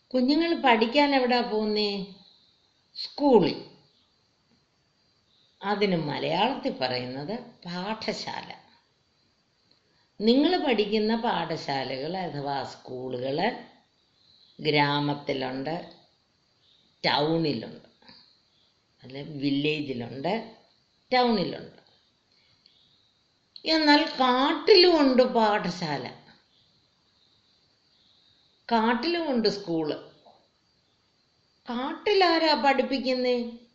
കുഞ്ഞുങ്ങൾ പഠിക്കാൻ എവിടാ പോകുന്നേ സ്കൂളിൽ അതിന് മലയാളത്തിൽ പറയുന്നത് പാഠശാല നിങ്ങൾ പഠിക്കുന്ന പാഠശാലകൾ അഥവാ സ്കൂളുകൾ ഗ്രാമത്തിലുണ്ട് ടൗണിലുണ്ട് അല്ലെ വില്ലേജിലുണ്ട് ടൗണിലുണ്ട് എന്നാൽ കാട്ടിലുമുണ്ട് പാഠശാല കാട്ടിലുമുണ്ട് സ്കൂള് കാട്ടിലാരാ പഠിപ്പിക്കുന്നേ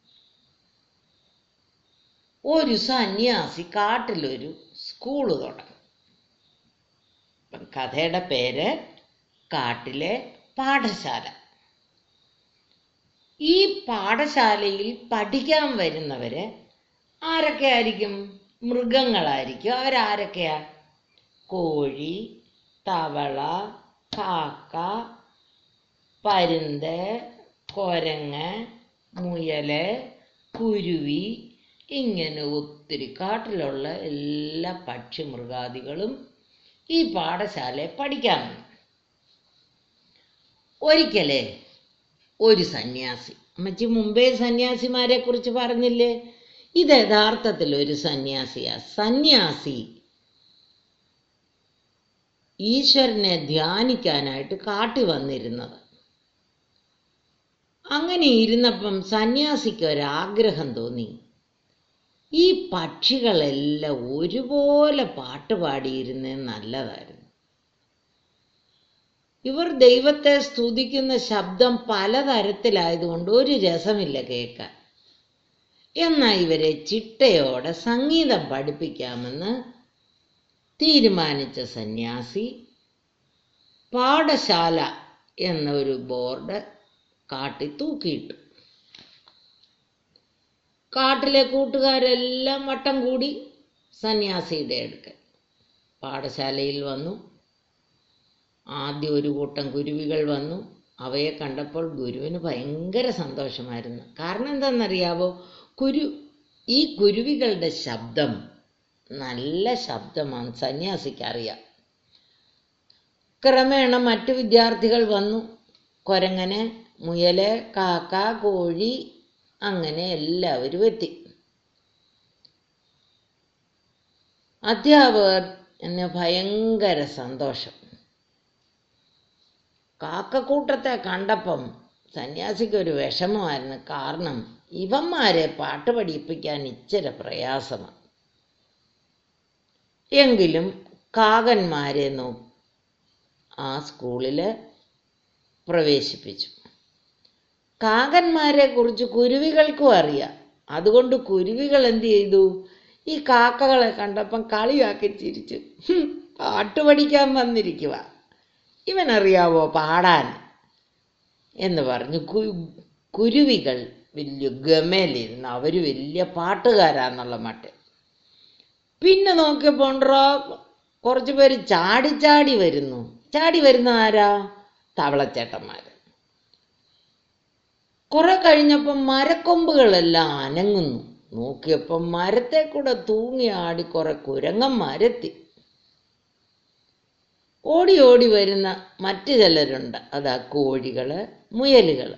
ഒരു സന്യാസി കാട്ടിലൊരു സ്കൂള് തുടങ്ങും ഇപ്പം കഥയുടെ പേര് കാട്ടിലെ പാഠശാല ഈ പാഠശാലയിൽ പഠിക്കാൻ വരുന്നവര് ആരൊക്കെ ആയിരിക്കും മൃഗങ്ങളായിരിക്കും അവരാരൊക്കെയാ കോഴി തവള കാക്ക പരുന്ത് കൊരങ്ങ് മുയല് കുരുവി ഇങ്ങനെ ഒത്തിരി കാട്ടിലുള്ള എല്ലാ പക്ഷി മൃഗാദികളും ഈ പാഠശാലയെ പഠിക്കാൻ വന്നു ഒരിക്കലേ ഒരു സന്യാസി അമ്മച്ചി മുമ്പേ സന്യാസിമാരെ കുറിച്ച് പറഞ്ഞില്ലേ ഇത് യഥാർത്ഥത്തിൽ ഒരു സന്യാസിയാ സന്യാസി ഈശ്വരനെ ധ്യാനിക്കാനായിട്ട് കാട്ടി വന്നിരുന്നത് അങ്ങനെ ഇരുന്നപ്പം സന്യാസിക്ക് ഒരാഗ്രഹം തോന്നി ഈ പക്ഷികളെല്ലാം ഒരുപോലെ പാട്ട് പാടിയിരുന്നേ നല്ലതായിരുന്നു ഇവർ ദൈവത്തെ സ്തുതിക്കുന്ന ശബ്ദം പലതരത്തിലായതുകൊണ്ട് ഒരു രസമില്ല കേൾക്കാൻ എന്നാൽ ഇവരെ ചിട്ടയോടെ സംഗീതം പഠിപ്പിക്കാമെന്ന് തീരുമാനിച്ച സന്യാസി പാഠശാല എന്ന ഒരു ബോർഡ് കാട്ടി തൂക്കിയിട്ടു കാട്ടിലെ കൂട്ടുകാരെല്ലാം വട്ടം കൂടി സന്യാസിയുടെ അടുക്കൽ പാഠശാലയിൽ വന്നു ആദ്യം ഒരു കൂട്ടം കുരുവികൾ വന്നു അവയെ കണ്ടപ്പോൾ ഗുരുവിന് ഭയങ്കര സന്തോഷമായിരുന്നു കാരണം എന്താണെന്നറിയാവോ കുരു ഈ കുരുവികളുടെ ശബ്ദം നല്ല ശബ്ദമാണ് സന്യാസിക്ക് അറിയാം ക്രമേണ മറ്റു വിദ്യാർത്ഥികൾ വന്നു കൊരങ്ങനെ മുയല് കാക്ക കോഴി അങ്ങനെ എല്ലാവരും എത്തി അധ്യാപകർ എന്നെ ഭയങ്കര സന്തോഷം കാക്കക്കൂട്ടത്തെ കണ്ടപ്പം സന്യാസിക്ക് ഒരു വിഷമമായിരുന്നു കാരണം ഇവന്മാരെ പാട്ട് പഠിപ്പിക്കാൻ ഇച്ചിരി പ്രയാസമാണ് എങ്കിലും കാകന്മാരെ നോ ആ സ്കൂളിൽ പ്രവേശിപ്പിച്ചു കാകന്മാരെ കുറിച്ച് കുരുവികൾക്കും അറിയാം അതുകൊണ്ട് കുരുവികൾ എന്ത് ചെയ്തു ഈ കാക്കകളെ കണ്ടപ്പം കളിയാക്കി ചിരിച്ചു "ഹും, പാട്ട് പഠിക്കാൻ വന്നിരിക്കുക ഇവനറിയാവോ പാടാൻ എന്ന് പറഞ്ഞു കു- കുരുവികൾ വലിയ ഗമയിലിരുന്ന് അവർ വലിയ പാട്ടുകാരാന്നുള്ള മട്ട് പിന്നെ നോക്കിയപ്പോണ്ടോ കുറച്ച് പേര് ചാടി ചാടി വരുന്നു ചാടി വരുന്ന ആരാ തവളച്ചേട്ടന്മാര് കുറെ കഴിഞ്ഞപ്പം മരക്കൊമ്പുകളെല്ലാം അനങ്ങുന്നു നോക്കിയപ്പം മരത്തെ കൂടെ തൂങ്ങി ആടി കുറെ കുരങ്ങന്മാരെത്തി ഓടി ഓടി വരുന്ന മറ്റു ചിലരുണ്ട് അതാ കോഴികള് മുയലുകള്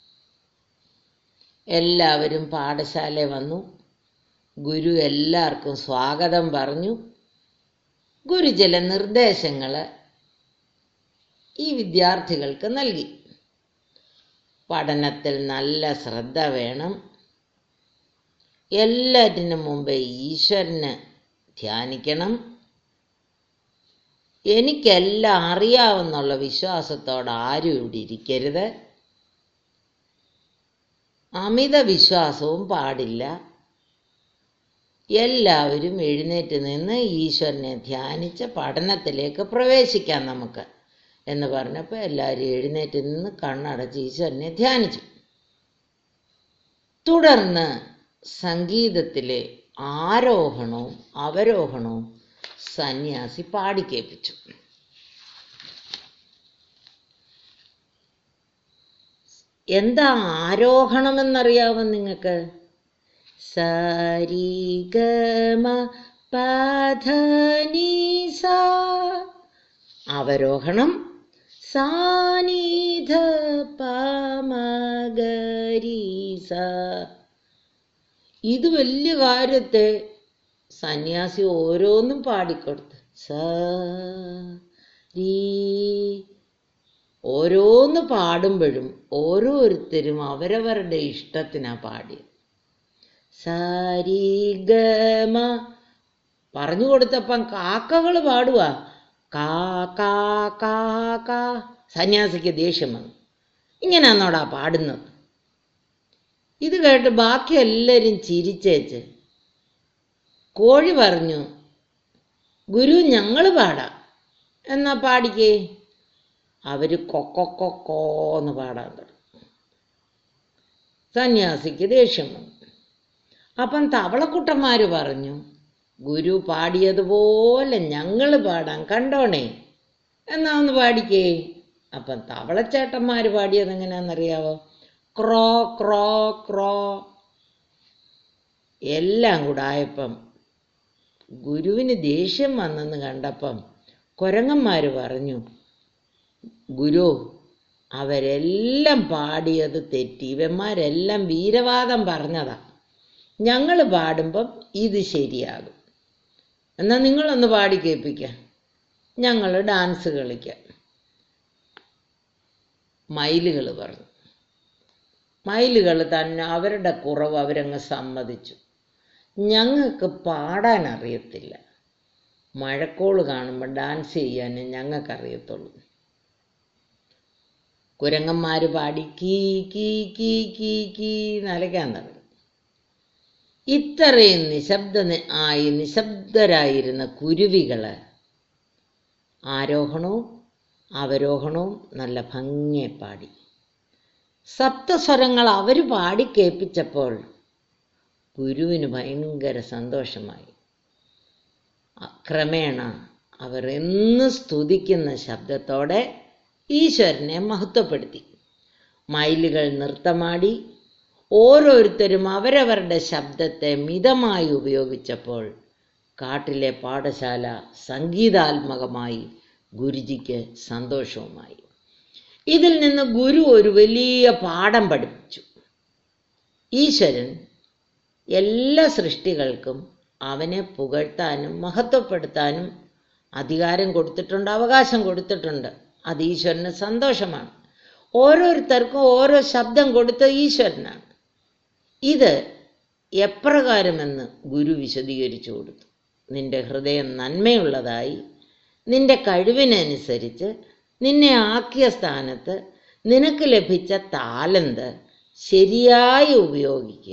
എല്ലാവരും പാഠശാല വന്നു ഗുരു എല്ലാവർക്കും സ്വാഗതം പറഞ്ഞു ഗുരു ചില നിർദ്ദേശങ്ങൾ ഈ വിദ്യാർത്ഥികൾക്ക് നൽകി പഠനത്തിൽ നല്ല ശ്രദ്ധ വേണം എല്ലാറ്റിനും മുമ്പേ ഈശ്വരന് ധ്യാനിക്കണം എനിക്കെല്ലാം അറിയാവുന്നുള്ള വിശ്വാസത്തോടെ ആരും ഇവിടെ ഇരിക്കരുത് അമിത വിശ്വാസവും പാടില്ല എല്ലാവരും എഴുന്നേറ്റ് നിന്ന് ഈശ്വരനെ ധ്യാനിച്ച് പഠനത്തിലേക്ക് പ്രവേശിക്കാം നമുക്ക് എന്ന് പറഞ്ഞപ്പോൾ എല്ലാവരും എഴുന്നേറ്റ് നിന്ന് കണ്ണടച്ച് ഈശ്വരനെ ധ്യാനിച്ചു തുടർന്ന് സംഗീതത്തിലെ ആരോഹണവും അവരോഹണവും സന്യാസി പാടിക്കേൽപ്പിച്ചു എന്താ ആരോഹണമെന്നറിയാമോ നിങ്ങൾക്ക് സരിഗമ പധനീസ അവരോഹണം സാനിധ പമഗരീസ ഇത് വലിയ കാര്യത്തെ സന്യാസി ഓരോന്നും പാടിക്കൊടുത്ത് സ രീ ഓരോന്ന് പാടുമ്പോഴും ഓരോരുത്തരും അവരവരുടെ ഇഷ്ടത്തിനാ പാടിയത് സരിഗമ പറഞ്ഞു കൊടുത്തപ്പം കാക്കകൾ പാടുക കാ കാ കാ കാ സന്യാസിക്ക് ദേഷ്യം വന്നു ഇങ്ങനെയാന്നോടാ പാടുന്നത് ഇത് കേട്ട് ബാക്കി എല്ലാവരും ചിരിച്ചേച്ച് കോഴി പറഞ്ഞു ഗുരു ഞങ്ങൾ പാടാം എന്നാ പാടിക്കേ അവര് കൊക്കൊക്കൊക്കോന്ന് പാടാൻ തുടങ്ങി സന്യാസിക്ക് ദേഷ്യം വന്നു അപ്പം തവളക്കുട്ടന്മാര് പറഞ്ഞു ഗുരു പാടിയതുപോലെ ഞങ്ങൾ പാടാൻ കണ്ടോണേ എന്നാ ഒന്ന് പാടിക്കേ അപ്പം തവളച്ചേട്ടന്മാര് പാടിയത് എങ്ങനെയാണെന്നറിയാവോ ക്രോ ക്രോ ക്രോ എല്ലാം കൂടെ ആയപ്പം ഗുരുവിന് ദേഷ്യം വന്നെന്ന് കണ്ടപ്പം കുരങ്ങന്മാർ പറഞ്ഞു ഗുരു അവരെല്ലാം പാടിയത് തെറ്റി ഇവന്മാരെല്ലാം വീരവാദം പറഞ്ഞതാ ഞങ്ങൾ പാടുമ്പം ഇത് ശരിയാകും എന്നാൽ നിങ്ങളൊന്ന് പാടി കേൾപ്പിക്കാം ഞങ്ങൾ ഡാൻസ് കളിക്കാം മയിലുകൾ പറഞ്ഞു മയിലുകൾ തന്നെ അവരുടെ കുറവ് അവരങ്ങ് സമ്മതിച്ചു ഞങ്ങൾക്ക് പാടാൻ അറിയത്തില്ല മഴക്കോള് കാണുമ്പോൾ ഡാൻസ് ചെയ്യാൻ ഞങ്ങൾക്കറിയത്തുള്ളൂ കുരങ്ങന്മാർ പാടി കീ കീ കീ കീ കീ നലയ്ക്കാൻ തുടങ്ങി ഇത്രയും നിശബ്ദ ആയി നിശബ്ദരായിരുന്ന കുരുവികള് ആരോഹണവും അവരോഹണവും നല്ല ഭംഗിയെ പാടി സപ്തസ്വരങ്ങൾ അവർ പാടി കേൾപ്പിച്ചപ്പോൾ ഗുരുവിന് ഭയങ്കര സന്തോഷമായി ക്രമേണ അവർ എന്ന് സ്തുതിക്കുന്ന ശബ്ദത്തോടെ ഈശ്വരനെ മഹത്വപ്പെടുത്തി മയിലുകൾ നൃത്തമാടി ഓരോരുത്തരും അവരവരുടെ ശബ്ദത്തെ മിതമായി ഉപയോഗിച്ചപ്പോൾ കാട്ടിലെ പാഠശാല സംഗീതാത്മകമായി ഗുരുജിക്ക് സന്തോഷവുമായി ഇതിൽ നിന്ന് ഗുരു ഒരു വലിയ പാഠം പഠിപ്പിച്ചു ഈശ്വരൻ എല്ലാ സൃഷ്ടികൾക്കും അവനെ പുകഴ്ത്താനും മഹത്വപ്പെടുത്താനും അധികാരം കൊടുത്തിട്ടുണ്ട് അവകാശം കൊടുത്തിട്ടുണ്ട് അത് ഈശ്വരന് സന്തോഷമാണ് ഓരോരുത്തർക്കും ഓരോ ശബ്ദം കൊടുത്ത ഈശ്വരനാണ് ഇത് എപ്രകാരമെന്ന് ഗുരു വിശദീകരിച്ചു കൊടുത്തു നിന്റെ ഹൃദയം നന്മയുള്ളതായി നിന്റെ കഴിവിനനുസരിച്ച് നിന്നെ ആക്കിയ സ്ഥാനത്ത് നിനക്ക് ലഭിച്ച താലന്ത് ശരിയായി ഉപയോഗിക്കുക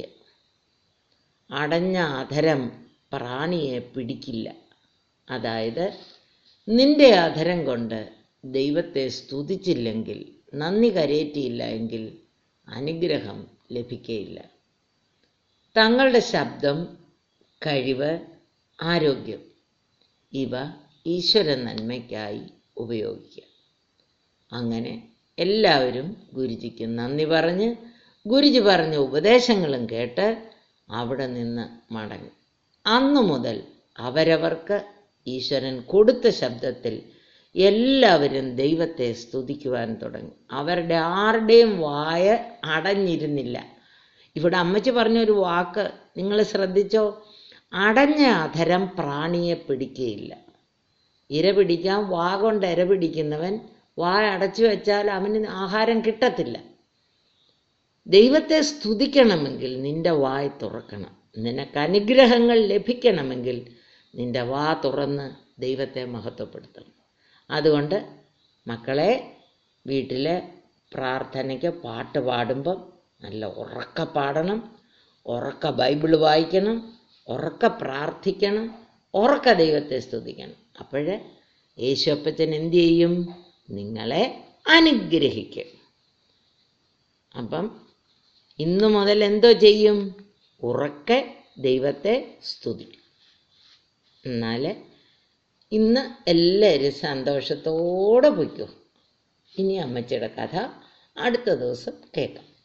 അടഞ്ഞ അധരം പ്രാണിയെ പിടിക്കില്ല അതായത് നിന്റെ അധരം കൊണ്ട് ദൈവത്തെ സ്തുതിച്ചില്ലെങ്കിൽ നന്ദി കരേറ്റിയില്ല എങ്കിൽ അനുഗ്രഹം ലഭിക്കയില്ല തങ്ങളുടെ ശബ്ദം കഴിവ് ആരോഗ്യം ഇവ ഈശ്വര നന്മയ്ക്കായി ഉപയോഗിക്കുക അങ്ങനെ എല്ലാവരും ഗുരുജിക്ക് നന്ദി പറഞ്ഞ് ഗുരുജി പറഞ്ഞ ഉപദേശങ്ങളും കേട്ട് അവിടെ നിന്ന് മടങ്ങി അന്നു മുതൽ അവരവർക്ക് ഈശ്വരൻ കൊടുത്ത ശബ്ദത്തിൽ എല്ലാവരും ദൈവത്തെ സ്തുതിക്കുവാൻ തുടങ്ങി അവരുടെ ആരുടെയും വായ അടഞ്ഞിരുന്നില്ല ഇവിടെ അമ്മച്ചി പറഞ്ഞൊരു വാക്ക് നിങ്ങൾ ശ്രദ്ധിച്ചോ അടഞ്ഞ അധരം പ്രാണിയെ പിടിക്കുകയില്ല ഇര പിടിക്കാൻ വാ കൊണ്ട് ഇര പിടിക്കുന്നവൻ വായ അടച്ചു വെച്ചാൽ അവന് ആഹാരം കിട്ടത്തില്ല ദൈവത്തെ സ്തുതിക്കണമെങ്കിൽ നിന്റെ വായ് തുറക്കണം നിനക്ക് അനുഗ്രഹങ്ങൾ ലഭിക്കണമെങ്കിൽ നിന്റെ വാ തുറന്ന് ദൈവത്തെ മഹത്വപ്പെടുത്തണം അതുകൊണ്ട് മക്കളെ വീട്ടിലെ പ്രാർത്ഥനയ്ക്ക് പാട്ട് പാടുമ്പം നല്ല ഉറക്ക പാടണം ഉറക്ക ബൈബിൾ വായിക്കണം ഉറക്ക പ്രാർത്ഥിക്കണം ഉറക്ക ദൈവത്തെ സ്തുതിക്കണം അപ്പോഴേ യേശുപ്പച്ചൻ എന്തു ചെയ്യും നിങ്ങളെ അനുഗ്രഹിക്കും അപ്പം ഇന്നു മുതൽ എന്തോ ചെയ്യും ഉറക്കെ ദൈവത്തെ സ്തുതിക്കും എന്നാൽ ഇന്ന് എല്ലാവരും സന്തോഷത്തോടെ പൊയ്ക്കോ ഇനി അമ്മച്ചിയുടെ കഥ അടുത്ത ദിവസം കേൾക്കാം